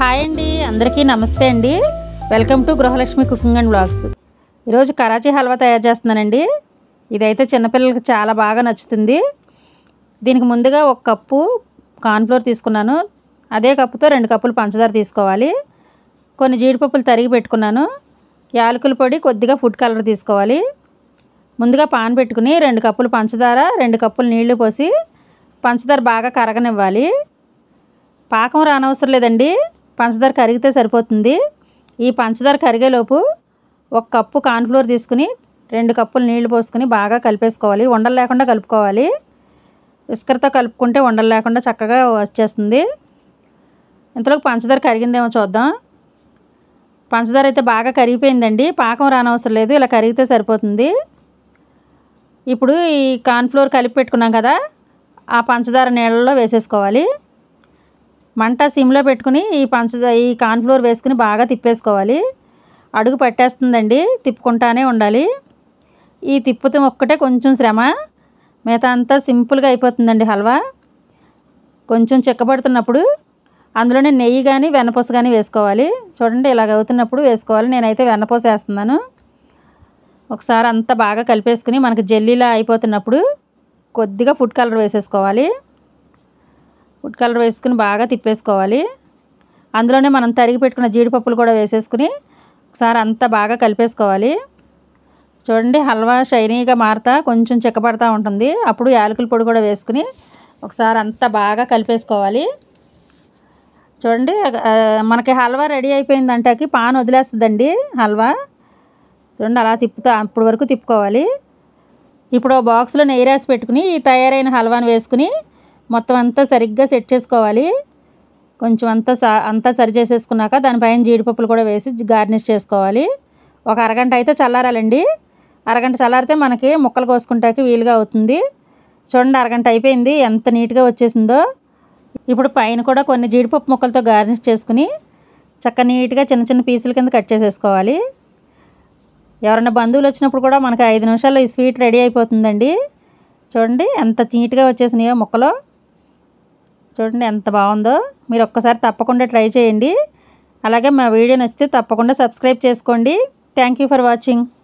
hi అండి అందరికీ నమస్తే అండి welcome to Gruhalakshmi cooking and blogs ఈరోజు కరాచీ హల్వా తయారు చేస్తున్నానండి ఇదైతే చిన్నపిల్లలకి చాలా బాగా నచ్చుతుంది దీనికి ముందుగా ఒక కప్పు కార్న్ఫ్లోర్ తీసుకున్నాను అదే కప్పుతో రెండు కప్పులు పంచదార తీసుకోవాలి కొన్ని జీడిపప్పులు తరిగి పెట్టుకున్నాను యాలకుల పొడి కొద్దిగా ఫుడ్ కలర్ తీసుకోవాలి ముందుగా పాన్ పెట్టుకుని రెండు కప్పులు పంచదార రెండు కప్పులు నీళ్లు పోసి పంచదార బాగా కరగనివ్వాలి పాకం రానవసరం లేదండి పంచదార కరిగితే సరిపోతుంది ఈ పంచదార కరిగేలోపు ఒక కప్పు కార్న్ఫ్లోర్ తీసుకుని రెండు కప్పులు నీళ్లు పోసుకుని బాగా కలిపేసుకోవాలి ఉండలు లేకుండా కలుపుకోవాలి విస్కర్తో కలుపుకుంటే ఉండలు లేకుండా చక్కగా వచ్చేస్తుంది ఇంతలోకి పంచదార కరిగిందేమో చూద్దాం పంచదార అయితే బాగా కరిగిపోయిందండి పాకం రానవసరం లేదు ఇలా కరిగితే సరిపోతుంది ఇప్పుడు ఈ కార్న్ఫ్లోర్ కలిపి పెట్టుకున్నాం కదా ఆ పంచదార నీళ్ళలో వేసేసుకోవాలి మంట సిమ్లో పెట్టుకుని ఈ పంచదార ఈ కార్న్ఫ్లోర్ వేసుకుని బాగా తిప్పేసుకోవాలి అడుగు పట్టేస్తుందండి తిప్పుకుంటానే ఉండాలి ఈ తిప్పుతూ ఒక్కటే కొంచెం శ్రమ మిగతా అంతా సింపుల్గా అయిపోతుందండి హల్వా కొంచెం చిక్కబడుతున్నప్పుడు అందులోనే నెయ్యి కానీ వెన్నపూస కానీ వేసుకోవాలి చూడండి ఇలాగ అవుతున్నప్పుడు వేసుకోవాలి నేనైతే వెన్నపూస వేస్తున్నాను ఒకసారి అంతా బాగా కలిపేసుకుని మనకి జెల్లీలా అయిపోతున్నప్పుడు కొద్దిగా ఫుడ్ కలర్ వేసేసుకోవాలి ఫుడ్ కలర్ వేసుకుని బాగా తిప్పేసుకోవాలి అందులోనే మనం తరిగి పెట్టుకున్న జీడిపప్పులు కూడా వేసేసుకుని ఒకసారి అంతా బాగా కలిపేసుకోవాలి చూడండి హల్వా షైనీగా మారుతా కొంచెం చిక్కబడతా ఉంటుంది అప్పుడు యాలకుల పొడి కూడా వేసుకుని ఒకసారి అంతా బాగా కలిపేసుకోవాలి చూడండి ఆ, మనకి హల్వా రెడీ అయిపోయిందంటాకి పాన్ వదిలేస్తుందండి హల్వా చూడండి అలా తిప్పుతా అప్పటి వరకు తిప్పుకోవాలి ఇప్పుడు ఓ బాక్స్లో నెయ్యి రాసి పెట్టుకుని ఈ తయారైన హల్వాని వేసుకుని మొత్తం అంతా సరిగ్గా సెట్ చేసుకోవాలి కొంచెం అంతా సా అంతా సరి చేసేసుకున్నాక దానిపైన జీడిపప్పులు కూడా వేసి గార్నిష్ చేసుకోవాలి ఒక అరగంట అయితే చల్లారాలండి అరగంట చల్లారితే మనకి ముక్కలు కోసుకుంటాకి వీలుగా అవుతుంది చూడండి అరగంట అయిపోయింది ఎంత నీట్గా వచ్చేసిందో ఇప్పుడు పైన కూడా కొన్ని జీడిపప్పు ముక్కలతో గార్నిష్ చేసుకుని చక్క నీట్గా చిన్న చిన్న పీసుల కింద కట్ చేసేసుకోవాలి ఎవరైనా బంధువులు వచ్చినప్పుడు కూడా మనకి ఐదు నిమిషాల్లో ఈ స్వీట్ రెడీ అయిపోతుందండి చూడండి ఎంత నీట్గా వచ్చేసినాయో ముక్కలు చూడండి ఎంత బాగుందో మీరు ఒక్కసారి తప్పకుండా ట్రై చేయండి అలాగే మా వీడియో నచ్చితే తప్పకుండా సబ్స్క్రైబ్ చేసుకోండి థ్యాంక్ యూ ఫర్ వాచింగ్